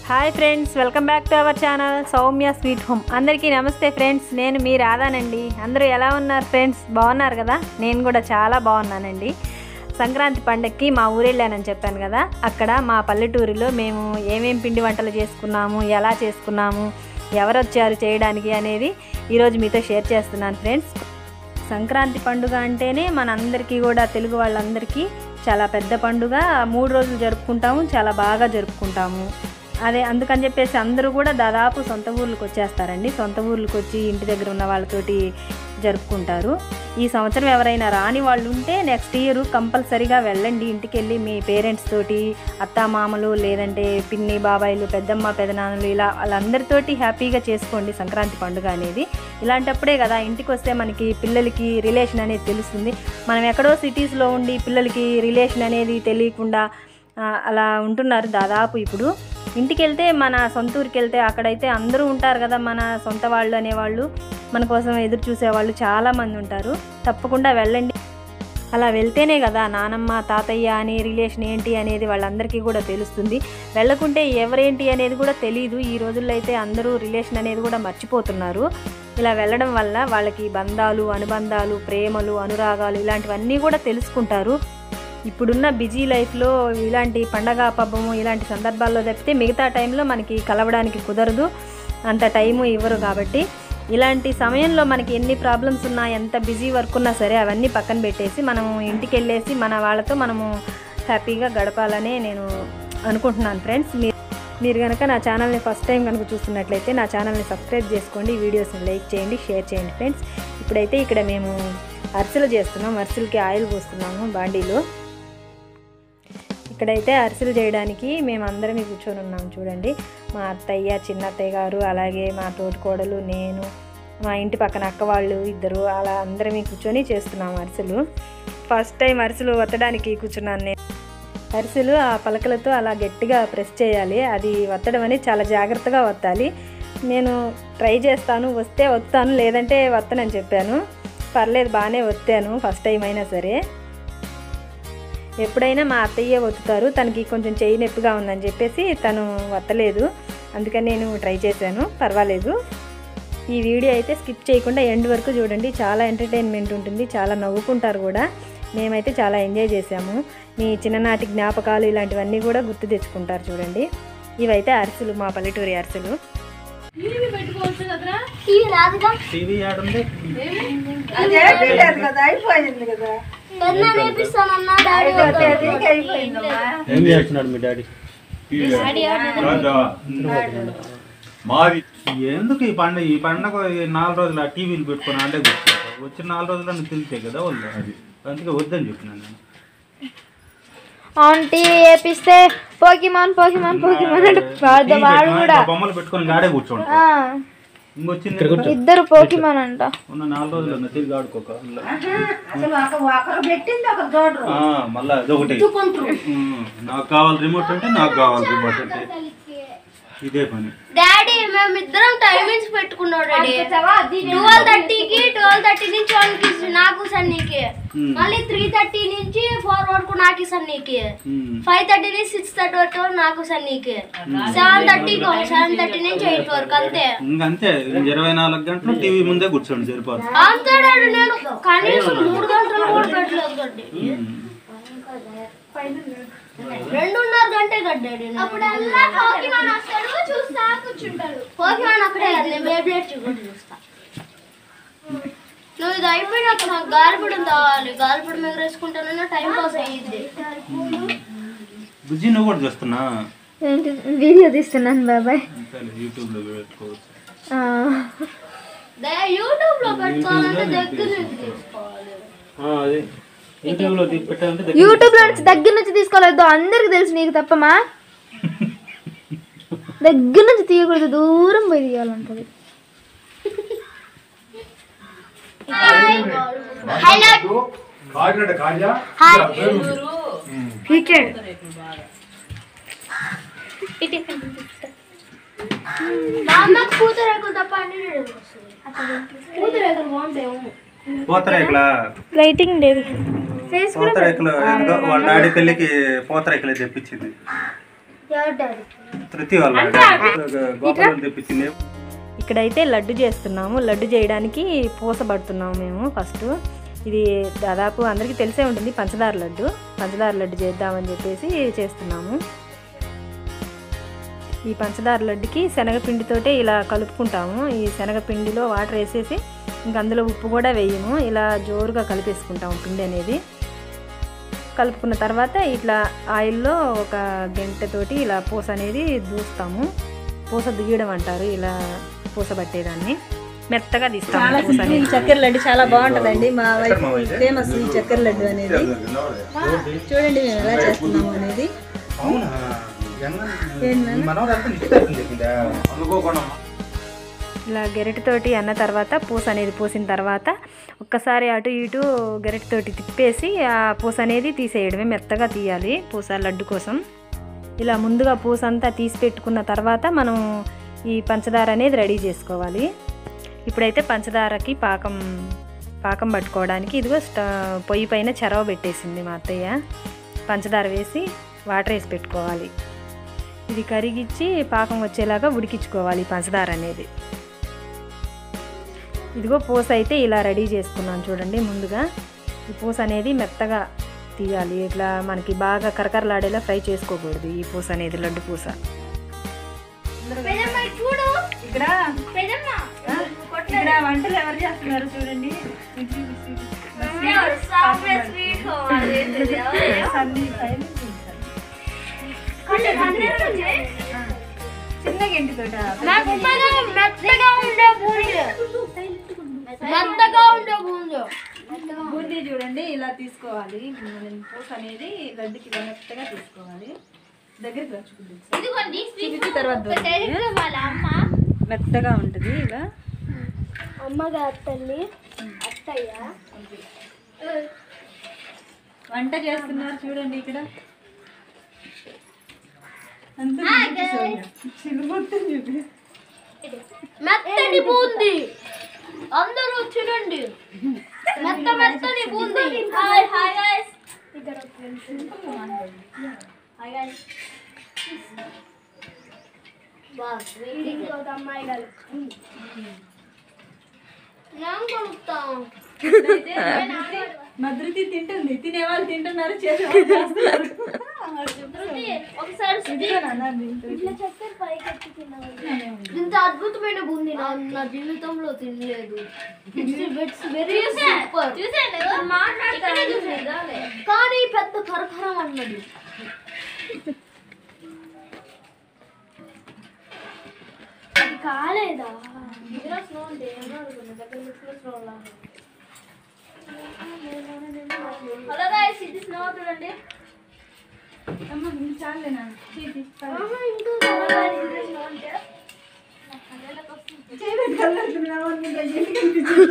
Hi friends welcome back to our channel Soumya sweet home అందరికీ నమస్తే friends నేను మీ రాధానండి అందరూ ఎలా ఉన్నారు ఫ్రెండ్స్ బాగున్నారు కదా నేను కూడా చాలా బాగున్నానండి సంక్రాంతి పండగకి మా ఊరు వెళ్ళానని చెప్పాను కదా అక్కడ మా పల్లెటూరులో మేము ఏమేం పిండి వంటలు చేసుకున్నాము ఎలా చేసుకున్నాము ఎవరు వచ్చారు చేయడానికి అనేది ఈరోజు మీతో షేర్ చేస్తున్నాను ఫ్రెండ్స్ సంక్రాంతి పండుగ అంటేనే మనందరికీ కూడా తెలుగు వాళ్ళందరికీ చాలా పెద్ద పండుగ మూడు రోజులు జరుపుకుంటాము చాలా బాగా జరుపుకుంటాము అదే అందుకని చెప్పేసి అందరూ కూడా దాదాపు సొంత ఊర్లకు వచ్చేస్తారండి సొంత ఊర్లకు వచ్చి ఇంటి దగ్గర ఉన్న వాళ్ళతోటి జరుపుకుంటారు ఈ సంవత్సరం ఎవరైనా రాని వాళ్ళు ఉంటే నెక్స్ట్ ఇయర్ కంపల్సరీగా వెళ్ళండి ఇంటికి వెళ్ళి మీ పేరెంట్స్ తోటి అత్త మామలు లేదంటే పిన్ని బాబాయిలు పెద్దమ్మ పెదనాన్నలు ఇలా వాళ్ళందరితోటి హ్యాపీగా చేసుకోండి సంక్రాంతి పండుగ అనేది ఇలాంటప్పుడే కదా ఇంటికి వస్తే మనకి పిల్లలకి రిలేషన్ అనేది తెలుస్తుంది మనం ఎక్కడో సిటీస్లో ఉండి పిల్లలకి రిలేషన్ అనేది తెలియకుండా ఆ, అలా ఉంటున్నారు దాదాపు ఇప్పుడు ఇంటికి వెళ్తే మన సొంత ఊరికి వెళ్తే అక్కడైతే అందరూ ఉంటారు కదా మన సొంత వాళ్ళు అనేవాళ్ళు మన కోసం ఎదురు చూసేవాళ్ళు చాలామంది ఉంటారు తప్పకుండా వెళ్ళండి అలా వెళ్తేనే కదా నానమ్మ తాతయ్య అని రిలేషన్ ఏంటి అనేది వాళ్ళందరికీ కూడా తెలుస్తుంది వెళ్ళకుంటే ఎవరేంటి అనేది కూడా తెలియదు ఈ రోజుల్లో అయితే అందరూ రిలేషన్ అనేది కూడా మర్చిపోతున్నారు ఇలా వెళ్ళడం వల్ల వాళ్ళకి బంధాలు అనుబంధాలు ప్రేమలు అనురాగాలు ఇలాంటివన్నీ కూడా తెలుసుకుంటారు ఇప్పుడున్న బిజీ లైఫ్లో ఇలాంటి పండగ పబ్బము ఇలాంటి సందర్భాల్లో తప్పితే మిగతా టైంలో మనకి కలవడానికి కుదరదు అంత టైము ఇవ్వరు కాబట్టి ఇలాంటి సమయంలో మనకి ఎన్ని ప్రాబ్లమ్స్ ఉన్నా ఎంత బిజీ వర్క్ ఉన్నా సరే అవన్నీ పక్కన పెట్టేసి మనం ఇంటికి వెళ్ళేసి మన వాళ్ళతో మనము హ్యాపీగా గడపాలనే నేను అనుకుంటున్నాను ఫ్రెండ్స్ మీరు మీరు కనుక నా ఛానల్ని ఫస్ట్ టైం కనుక చూస్తున్నట్లయితే నా ఛానల్ని సబ్స్క్రైబ్ చేసుకోండి వీడియోస్ని లైక్ చేయండి షేర్ చేయండి ఫ్రెండ్స్ ఇప్పుడైతే ఇక్కడ మేము అరిసెలు చేస్తున్నాం అరిసెలకి ఆయిల్ పోస్తున్నాము బాండీలో ఇక్కడైతే అరిసెలు చేయడానికి మేము అందరం కూర్చొని ఉన్నాం చూడండి మా అత్తయ్య చిన్న అత్తయ్య గారు అలాగే మా తోటికోడలు నేను మా ఇంటి పక్కన అక్క వాళ్ళు ఇద్దరు అలా అందరం కూర్చొని చేస్తున్నాం అరిసెలు ఫస్ట్ టైం అరిసెలు వత్తడానికి కూర్చున్నాను నేను అరిసెలు ఆ పలకలతో అలా గట్టిగా ప్రెస్ చేయాలి అది వత్తడం అనేది చాలా జాగ్రత్తగా వత్తాలి నేను ట్రై చేస్తాను వస్తే వస్తాను లేదంటే వత్తనని చెప్పాను పర్లేదు బాగానే వత్తాను ఫస్ట్ టైం అయినా సరే ఎప్పుడైనా మా అత్తయ్య ఒత్తుతారు తనకి కొంచెం చెయ్యి నొప్పిగా ఉందని చెప్పేసి తను వత్తలేదు అందుకని నేను ట్రై చేశాను పర్వాలేదు ఈ వీడియో అయితే స్కిప్ చేయకుండా ఎండ్ వరకు చూడండి చాలా ఎంటర్టైన్మెంట్ ఉంటుంది చాలా నవ్వుకుంటారు కూడా మేమైతే చాలా ఎంజాయ్ చేసాము మీ చిన్ననాటి జ్ఞాపకాలు ఇలాంటివన్నీ కూడా గుర్తు తెచ్చుకుంటారు చూడండి ఇవైతే అరిసెలు మా పల్లెటూరి అరిసెలు ఇవి రాదుగా టీవీ ఆడుంది పెన్నా నేర్పిస్తానన్నా డాడీ ఏం చేస్తున్నాడు మీ డాడీ మాది ఎందుకు ఈ పండుగ ఈ పండుగ ఈ నాలుగు రోజులు ఆ టీవీలు పెట్టుకుని అంటే కూర్చుంటారు వచ్చిన నాలుగు రోజులు తెలిసే కదా వాళ్ళు అది అందుకే వద్దని చెప్పినాను నేను ఆంటీ వేపిస్తే పోకిమాన్ పోకిమాన్ పోకిమాన్ అంటే వాడు టీవీ వాడు పెట్టుకొని కూడా ఇట్లా బొమ్మలు పెట్టుకొని గాడే కూర్చోండి ఆ, ఇంకొచ్చింది కదా, ఇద్దరు పోకిమాన్ అంట ఉన్న నాలుగు రోజులు ఉన్న తిరిగి ఆడుకోక ఆ, మళ్ళా అదొకటి ఉమ్, నాకు కావాలి రిమోట్ అంటే నాకు కావాలి రిమోట్ అంటే ఇదే పని డాడీ మేమిద్దరం టైమింగ్స్ పెట్టుకున్నాం డాడీ ట్వెల్వ్ థర్టీకి ట్వెల్వ్ థర్టీ నుంచి వాళ్ళకి నాకు సన్నీకి Hmm. మళ్ళీ త్రీ థర్టీ నుంచి ఫోర్ వరకు నాకు సన్నీకి ఉమ్, ఫైవ్ థర్టీ నుంచి సిక్స్ థర్టీ వరకు నాకు సన్నీకి సెవెన్ థర్టీకి సెవెన్ థర్టీ నుంచి ఎయిట్ వరకు అంతే ఇంకంతే ఇరవై నాలుగు గంటలు టీవీ ముందే కూర్చోండి సరిపోదు అంతే డాడీ నేను కనీసం మూడు గంటలు కూడా పెట్టలేదు డాడీ రెండున్నర గంటే కట్టాడు అప్పుడల్లా పోకిమాన్ వస్తాడు చూస్తా కూర్చుంటాడు పోకిమాన్ అక్కడే కదా నేను బేబ్లెట్ చూడండి చూస్తా నువ్వు ఇది అయిపోయినాక నాకు గాలిపడం కావాలి గాలిపడం ఎగరేసుకుంటానన్నా టైం పాస్ అయ్యిద్ది బుజ్జి నువ్వు కూడా చూస్తున్నా ఏంటి వీడియో తీస్తున్నాను బాబాయ్ అంతేలే, యూట్యూబ్లో పెట్టుకోవచ్చు ఆ, యూట్యూబ్ లో పెట్టుకోవాలంటే దగ్గర నుంచి తీసుకోవాలి అది యూట్యూబ్లో తీసి పెట్టాలంటే దగ్గర యూట్యూబ్ లో నుంచి దగ్గర నుంచి తీసుకోలేదు అందరికి తెలుసు నీకు తప్పమా దగ్గర నుంచి తీయకూడదు దూరం పోయి తీయాలంటది కాకినాడ కాజా మా అమ్మ కూతురు తప్ప అన్ని కూతురు బాగుంటాయి పూతరేకుల లైటింగ్ లేదు పూతరేకులు ఎందుకో వాళ్ళ డాడీ పెళ్ళికి పూతరేకులు తెప్పించింది ప్రతి వాళ్ళ గోపాలం తెప్పించింది ఇక్కడైతే లడ్డు చేస్తున్నాము లడ్డు చేయడానికి పూసబడుతున్నాము మేము ఫస్ట్ ఇది దాదాపు అందరికీ తెలిసే ఉంటుంది పంచదార లడ్డు పంచదార లడ్డు చేద్దామని చెప్పేసి చేస్తున్నాము ఈ పంచదార లడ్డుకి శనగపిండితోటే ఇలా కలుపుకుంటాము ఈ శనగపిండిలో వాటర్ వేసేసి ఇంక అందులో ఉప్పు కూడా వేయము ఇలా జోరుగా కలిపేసుకుంటాము పిండి అనేది కలుపుకున్న తర్వాత ఇట్లా ఆయిల్లో ఒక గంటతోటి ఇలా పూస అనేది దూస్తాము పూస దుయ్యడం అంటారు ఇలా పూస పట్టేదాన్ని మెత్తగా తీస్తాము పూస అనేది చక్కెర లడ్డు చాలా బాగుంటుందండి మా వైపు ఫేమస్ ఈ చక్కెర లడ్డు అనేది చూడండి మేము ఎలా చేస్తున్నాము అనేది అవునా మనవరంతా నిశ్చితార్థం చెప్పిందా అనుకోకుండా ఇలా గెరటితోటి అన్న తర్వాత పూస అనేది పూసిన తర్వాత ఒక్కసారి అటు ఇటు గెరటితోటి తిప్పేసి ఆ పూస అనేది తీసేయడమే మెత్తగా తీయాలి పూస లడ్డు కోసం ఇలా ముందుగా పూస అంతా తీసి పెట్టుకున్న తర్వాత మనం ఈ పంచదార అనేది రెడీ చేసుకోవాలి ఇప్పుడైతే పంచదారకి పాకం పాకం పట్టుకోవడానికి ఇదిగో స్ట పొయ్యి పైన చెరవ పెట్టేసింది మా అత్తయ్య పంచదార వేసి వాటర్ వేసి పెట్టుకోవాలి ఇది కరిగిచ్చి పాకం వచ్చేలాగా ఉడికించుకోవాలి ఈ పంచదార అనేది ఇదిగో పూస అయితే ఇలా రెడీ చేసుకున్నాను చూడండి ముందుగా ఈ పూస అనేది మెత్తగా తీయాలి ఇట్లా మనకి బాగా కరకరలాడేలా ఫ్రై చేసుకోకూడదు ఈ పూస అనేది లడ్డు పూస పెదమ్మ చూడు ఇక్కడ పెదమ్మ ఇక్కడ వంటలు ఎవరు చేస్తున్నారు చూడండి సౌమ్య స్వీట్ హోమ్ అదేంటిది? కొంచెం అందరూ ఉంది. చిన్న గంటితోట మెత్తగా మెత్తగా ఉండే బూందీ మెత్తగా ఉండే బూందీ బూందీ చూడండి ఇలా తీసుకోవాలి మనం పూస అనేది లడ్డుకి ఇలా మెత్తగా తీసుకోవాలి దగ్గరికి వచ్చుకుంది ఇదిగోండి స్వీట్ చూపించి తర్వాత హోమ్ డైరెక్ట్ వాళ్ళ అమ్మ మెత్తగా ఉంటుంది ఇలా అమ్మగారు తల్లి అత్తయ్య వంట చేస్తున్నారు చూడండి ఇక్కడ అంత చిలుమొత్తం చూపి మెత్తని బూంది అందరూ తినండి మెత్త మెత్తని boondi hi hi guys hi guys boss waiting for the అమ్మాయి గారు నేను కొలుపుతాం మధురితి తింటుంది తినే వాళ్ళు తింటున్నారు చేసే వాళ్ళు చేస్తున్నారు. ఒకసారి ఇదిగో నాన్న తింటుంది. ఇట్లా చక్కెర పైకెత్తి తిన్నాను ఇంత అద్భుతమైన బూంది నా నా జీవితంలో తినలేదు ఇట్స్ వెరీ సూపర్ కానీ పెద్ద కరకరం అన్నది అది కాలేదా దగ్గర స్నో ఉంటే ఏమో అనుకున్నా దగ్గర స్నో హలో గాయస్ ఇది స్నో చూడండి అమ్మ ఇది చాలులే నాన్న. చేయి తీ. ఆహా, ఇంకా కావాలి. ఇది స్నో అంటే చేయి పెట్టి కళ్ళొస్తున్నావు అని ఇంకా ఎందుకు అనిపించింది?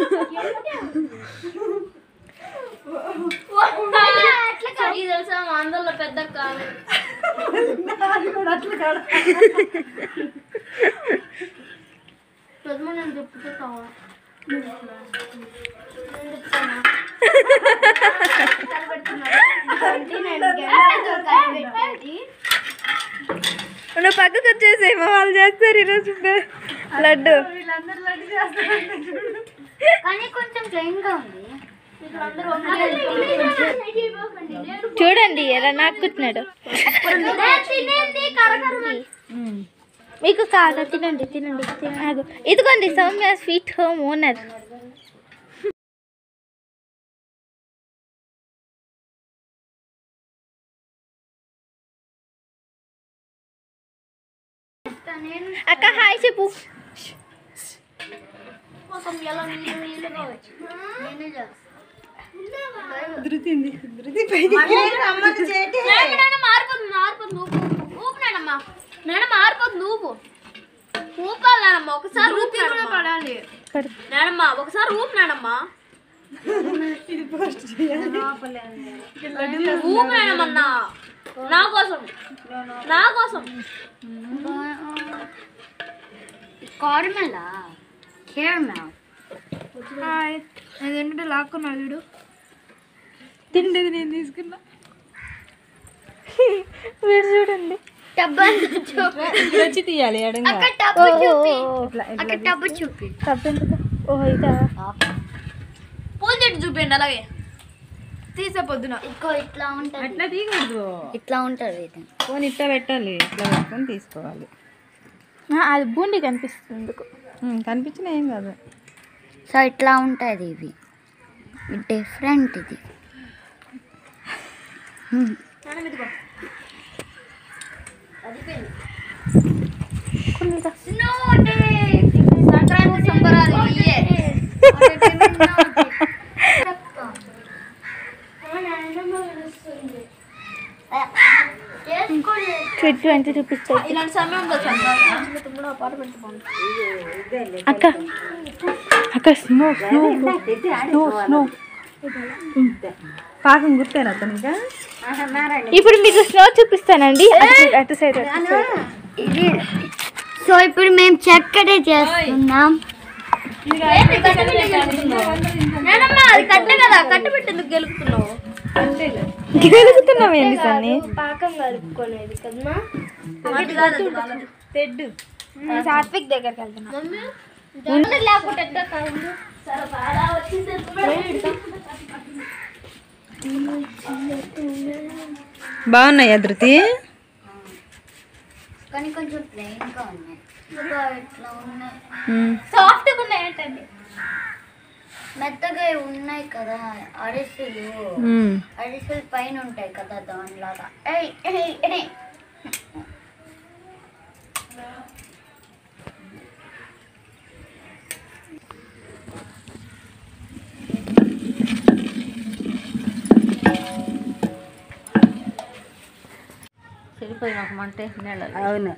ఇది తెలుసా మా ఆంధ్రలో పెద్ద కాదు నాది కూడా అట్లా కాదు. పెద్ద నేను చెప్తే కావా నువ్వు పక్కకు వచ్చేసేయి మా వాళ్ళు చేస్తారు ఈరోజు లడ్డు వీళ్ళందరూ లడ్డు చేస్తారంటే చూడు. కానీ కొంచెం ప్లెయిన్ గా ఉంది చూడండి ఎలా నాకుతున్నాడు తినేది కరకరం మీకు కాదు తినండి తినండి తినదు ఇదిగోండి సౌమ్య స్వీట్ హోమ్ ఓనర్ అక్క హాయ్ చెప్పు మొత్తం ఎలా నీళ్ళు నీళ్ళుగా వచ్చి నేనే చేస్తా ధృతింది ధృతి పైకి అమ్మకి చేటి నాయన, నాయన, మారిపోతుంది మారిపోతుంది ఊపు ఊపు. ఊపు నాయనమ్మ నాయన మారిపోతుంది ఊపు ఊపాలి నానమ్మ ఒకసారి ఊపి కూడా పడాలి నానమ్మ ఒకసారి ఊపు నానమ్మ ఇది పోస్ట్ చేయాలి ఊపు నాయనమ్మ నా నా కోసం నా కోసం కారమెల్లా కేరమెల్ హాయ్ అదేంటంటే లాక్కున్నాడు వీడు తిండేది నేను తీసుకున్నా వీడు చూడండి టబ్ అంతా చూపి ఇక్కడ వచ్చి తీయాలి ఎడంగా అక్కడ టబ్ చూపి ఇట్లా అక్కడ టబ్ చూపి తప్పెందుకు ఓ ఇదా పూల చెట్టు చూపించండి అలాగే తీసే పొద్దున ఇంకో ఇట్లా ఉంటది అట్లా తీయకూడదు ఇట్లా ఉంటది ఇది ఫోన్ ఇట్లా పెట్టాలి ఇట్లా పెట్టుకొని తీసుకోవాలి ఆ, అది బూండి కనిపిస్తుంది ఎందుకు ఉమ్, కనిపించినా ఏం కాదు సో ఇట్లా ఉంటుంది ఇవి డిఫరెంట్ ఇది సంక్రాంతి సంబరాలు ఇయ్యే ట్వంటీ ట్వంటీ చూపిస్తాయి ఇలాంటి సమయంలో సంక్రాంతి అపార్ట్మెంట్ అక్క అక్క స్నో స్నో స్నో స్నో పాకం గుర్తేనా అతనిగా ఇప్పుడు మీకు స్నో చూపిస్తానండి అటు- అటు సైడ్ అటు సైడ్ ఇది సో ఇప్పుడు మేము చక్కడే చేస్తున్నాం అది కట్ట కదా కట్ట పెట్టేందుకు గెలుపుతున్నావు గెలుగుతున్నాం ఏంటి సన్ని పాకం కలుపుకోలేదు కదమ్మా తెడ్డు సాత్విక్ దగ్గరికి వెళ్తున్నాం లేకపోతే ఎట్లా కాదు సరే బాగా వచ్చింది బాగున్నాయి ధృతి కానీ కొంచెం ప్లెయిన్ గా ఉన్నాయి ఇంకా ఇట్లా ఉన్నాయి ఉమ్. సాఫ్ట్గా ఉన్నాయి ఏంటండి మెత్తగా ఉన్నాయి కదా అరిసెలు ఉమ్. అరిసెలు పైన ఉంటాయి కదా దానిలాగా ఏయ్, ఏయ్, ఏయ్. చెడిపోయిన ఒక మంటే నీళ్ళ అవును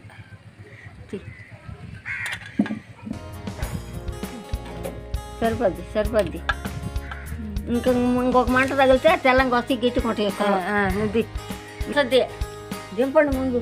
సరిపోద్ది సరిపోద్ది ఇంకా ఇంకొక మంట తగిలితే తెల్లంగా వస్తే గిట్టుకుంటాయి ఇది సద్ది దింపండి ముందు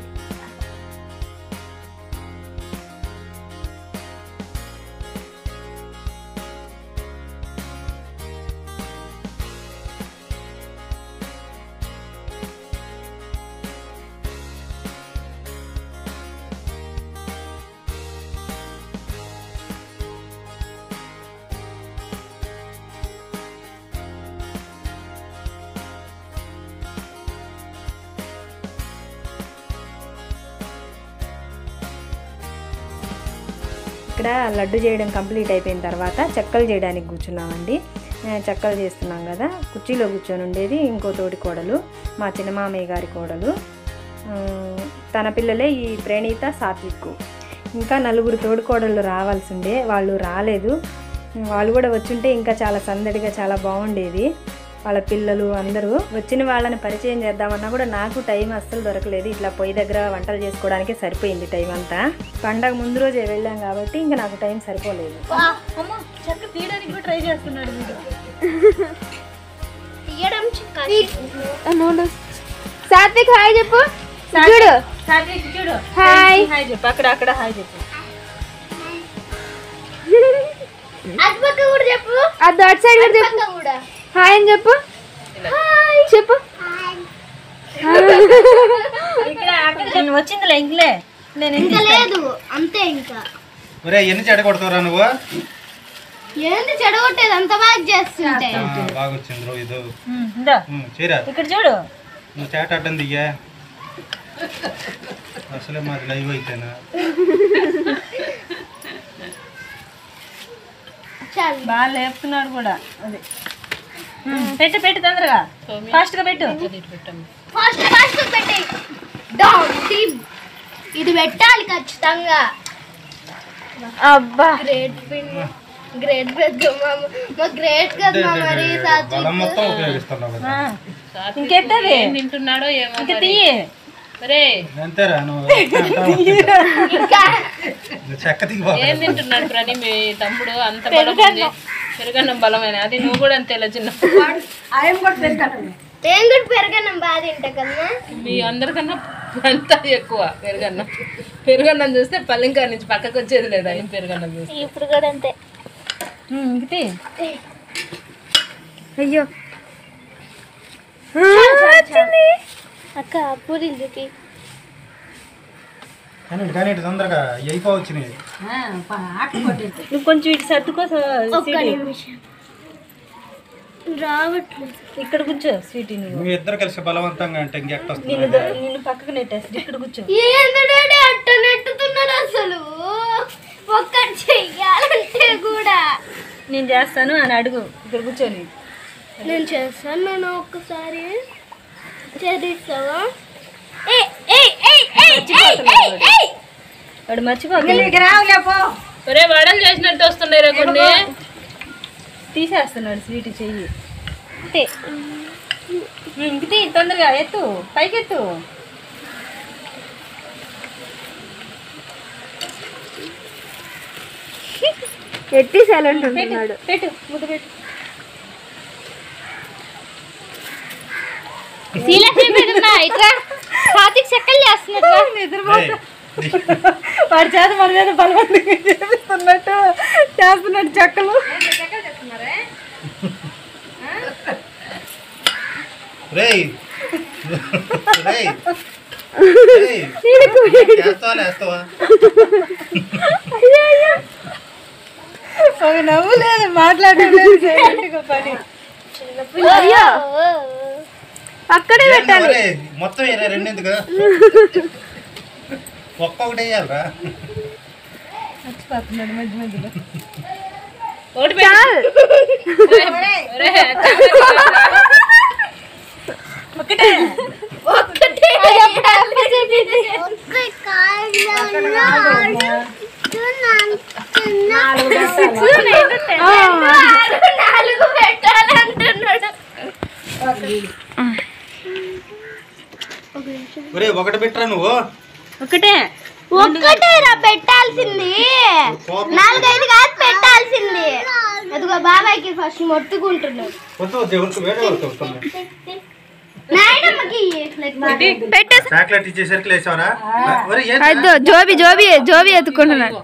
ఇక్కడ లడ్డు చేయడం కంప్లీట్ అయిపోయిన తర్వాత చెక్కలు చేయడానికి కూర్చున్నామండి ఆ, చెక్కలు చేస్తున్నాం కదా కుర్చీలో కూర్చొని ఉండేది ఇంకో తోటి కోడలు మా చిన్నమామయ్య గారి కోడలు ఆ, తన పిల్లలే ఈ ప్రణీత సాత్విక్ ఇంకా నలుగురు తోడి కోడళ్ళు రావాల్సి ఉండే వాళ్ళు రాలేదు వాళ్ళు కూడా వచ్చుంటే ఇంకా చాలా సందడిగా చాలా బాగుండేది వాళ్ళ పిల్లలు అందరూ వచ్చిన వాళ్ళని పరిచయం చేద్దామన్నా కూడా నాకు టైం అస్సలు దొరకలేదు ఇట్లా పొయ్యి దగ్గర వంటలు చేసుకోవడానికే సరిపోయింది టైం అంతా పండగ ముందు రోజే వెళ్ళాం కాబట్టి ఇంకా నాకు టైం సరిపోలేదు చెక్క తీయడానికి కూడా ట్రై చేస్తున్నాడు వీడు తీయడం చిక్క సాత్విక్ హాయ్ చెప్పు చూడు చూడు హాయ్ హాయ్ చెప్పు అక్కడ అక్కడ హాయ్ చెప్పు అటుపక్క కూడా చెప్పు అది అటు సైడ్ కూడా చెప్పు పక్క కూడా హాయ్ అని చెప్పు చెప్పు నేను వచ్చిందిలే ఇంకలే నేను ఇంకా లేదు అంతే ఇంకా ఒరే ఎన్ని చెడగొడతావురా నువ్వు ఏంది చెడగొట్టేది అంత బాగా చేస్తుంటే ఆ, బాగా వచ్చింది రో ఇది ఇందా ఉమ్, చీరా ఇక్కడ చూడు నువ్వు చేట అడ్డం దియ్యా అసలే మాది లైవ్ అయితేనా చాలు బాగా లేపుతున్నాడు కూడా అది ఉమ్, పెట్టు పెట్టు తొందరగా ఫాస్ట్ గా పెట్టు ఫాస్ట్ ఫాస్ట్ పెట్టి డౌన్ టీమ్ ఇది పెట్టాలి ఖచ్చితంగా అబ్బా గ్రేట్ పిన్ గ్రేట్ పెద్దమ్మ మా గ్రేట్ కదమ్మా మరి బలం మొత్తం ఉపయోగిస్తున్నావు కదా ఆ, ఇంకెత్తది ఇంకా తీయి అంతేరా నువ్వు ఇంకా నువ్వు చెక్క దిగిపోతావు ఏం తింటున్నాడు ప్రణి మీ తమ్ముడు అంత బలం ఉంది పెరుగన్నం బలమైన అది నువ్వు కూడా అంతేలా చిన్న నేను కూడా పెరగనం బాగా తింటా కదమ్మా మీ అందరికన్నా అంతా ఎక్కువ పెరుగన్నం పెరుగన్నం చూస్తే పల్లింకా నుంచి పక్కకు వచ్చేది లేదా ఏం పెరుగన్నం చూస్తే ఇప్పుడు కూడా అంతే ఉమ్, ఇంక తీ అయ్యో వచ్చింది అక్క పూరీలు చూపి కానీ కానీ తొందరగా అయిపోవచ్చినాయి నువ్వు కొంచెం ఇటు సర్దుకో ఒక్క నిమిషం రావట్లేదు ఇక్కడ కూర్చో స్వీటీ నువ్వు మీ ఇద్దరు కలిసి బలవంతంగా అంటే ఇంకెక్కడ నిన్ను వస్తుంది ద- నిన్ను పక్కకు నెట్టేసి ఇక్కడ కూర్చో ఏంది డాడీ అట్ట నెట్టుతున్నాడు అసలు ఒక్కటి చెయ్యాలంటే కూడా నేను చేస్తాను అని అడుగు ఇక్కడ కూర్చొని నేను చేస్తాను నేను ఒక్కసారి చేస్తావా ఏయ్, ఏయ్, ఏయ్, ఏయ్, ఏయ్, ఏయ్, ఏయ్. వాడు మర్చిపోక ఒరే వడలు చేసినట్టు వస్తున్నాయి రే కొన్ని తీసేస్తున్నాడు స్వీట్ చెయ్యి అంతే ఇంకితే తొందరగా ఎత్తు పైకెత్తు ఎట్టి సైలెంట్ పెట్టు పెట్టు ముద్ద పెట్టు శీలాశ్రీ పెడుతున్నా ఇట్రా కార్తీక్ చెక్కలు చేస్తున్నాడు వాడి చేత మన మీద బలవంతంగా చేపిస్తున్నట్టు చేస్తున్నాడు చెక్కలు రేయ్ రేయ్ రేయ్. చేస్తావా లేస్తావా ఒక నవ్వు లేదు మాట్లాడలేదు సైలెంట్గా పని అయ్యో అక్కడే ఏంటి మరి? మొత్తం వేరే రెండెందుకు ఒక్కొక్కటి వేయాలరా మర్చిపోతున్నాడు మధ్య మధ్యలో ఒకటి పెట్టు. ఒరే, నాలుగు పెట్టాలంటున్నాడు ఒరే ఒకటి పెట్టరా నువ్వు ఒకటే ఒక్కటే రా పెట్టాల్సింది కోపం. నాలుగైదు కాదు పెట్టాల్సింది అదిగో బాబాయ్కి ఫస్ట్ మొత్తుకుంటున్నాడు వద్దు వద్దు ఎవరికి వేరే వాళ్ళకి వస్తుంది నాయనమ్మకి చాక్లెట్ ఇచ్చేసరికి లేచావరా ఒరే ఏంటి? అద్దు జోబి జోబి జోబి ఎత్తుకుంటున్నాడు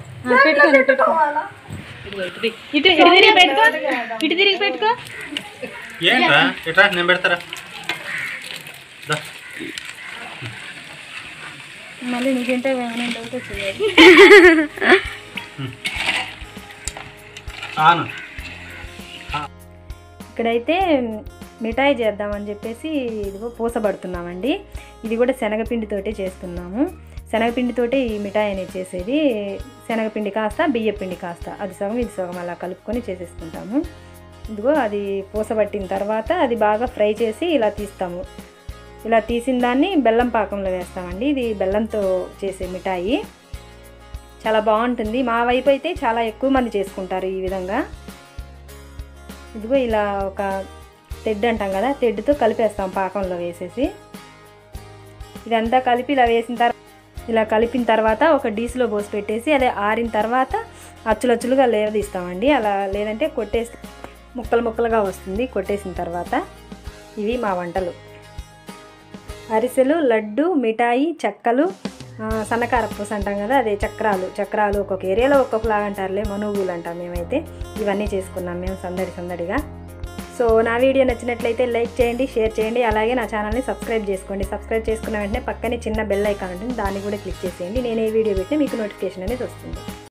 ఇటు ఇటు తిరిగి పెట్టుకో ఇటు తిరిగి పెట్టుకో ఏంట్రా ఇట్రా నేను పెడతారా దా. మళ్ళీ నీకంటే ఏమైనా డౌట్ వచ్చింది ఆను ఇక్కడైతే మిఠాయి చేద్దామని చెప్పేసి ఇదిగో పూసబడుతున్నామండి ఇది కూడా శనగపిండితోటే చేస్తున్నాము శనగపిండితోటే ఈ మిఠాయి అనేది చేసేది శనగపిండి కాస్త బియ్యపిండి కాస్త అది సగం ఇది సగం అలా కలుపుకొని చేసేసుకుంటాము ఇదిగో అది పూసబట్టిన తర్వాత అది బాగా ఫ్రై చేసి ఇలా తీస్తాము ఇలా తీసిన దాన్ని బెల్లం పాకంలో వేస్తామండి ఇది బెల్లంతో చేసే మిఠాయి చాలా బాగుంటుంది మా వైపు అయితే చాలా ఎక్కువ మంది చేసుకుంటారు ఈ విధంగా ఇదిగో ఇలా ఒక తెడ్డు అంటాం కదా తెడ్డుతో కలిపేస్తాం పాకంలో వేసేసి ఇదంతా కలిపి ఇలా వేసిన తర్వాత ఇలా కలిపిన తర్వాత ఒక డీస్లో పోసి పెట్టేసి అదే ఆరిన తర్వాత అచ్చులచ్చులుగా లేవదీస్తామండి అలా లేదంటే కొట్టేసి ముక్కలు ముక్కలుగా వస్తుంది కొట్టేసిన తర్వాత ఇవి మా వంటలు అరిసెలు లడ్డు మిఠాయి చెక్కలు ఆ, సన్నకార పూస అంటాం కదా అదే చక్రాలు చక్రాలు ఒక్కొక్క ఏరియాలో ఒక్కొక్కలాగా అంటారులే మనుగులు అంటాం మేమైతే ఇవన్నీ చేసుకున్నాం మేము సందడి సందడిగా సో నా వీడియో నచ్చినట్లయితే లైక్ చేయండి షేర్ చేయండి అలాగే నా ఛానల్ని సబ్స్క్రైబ్ చేసుకోండి సబ్స్క్రైబ్ చేసుకున్న వెంటనే పక్కనే చిన్న బెల్ ఐకాన్ ఉంటుంది దాన్ని కూడా క్లిక్ చేసేయండి నేను ఏ వీడియో పెట్టినా మీకు నోటిఫికేషన్ అనేది వస్తుంది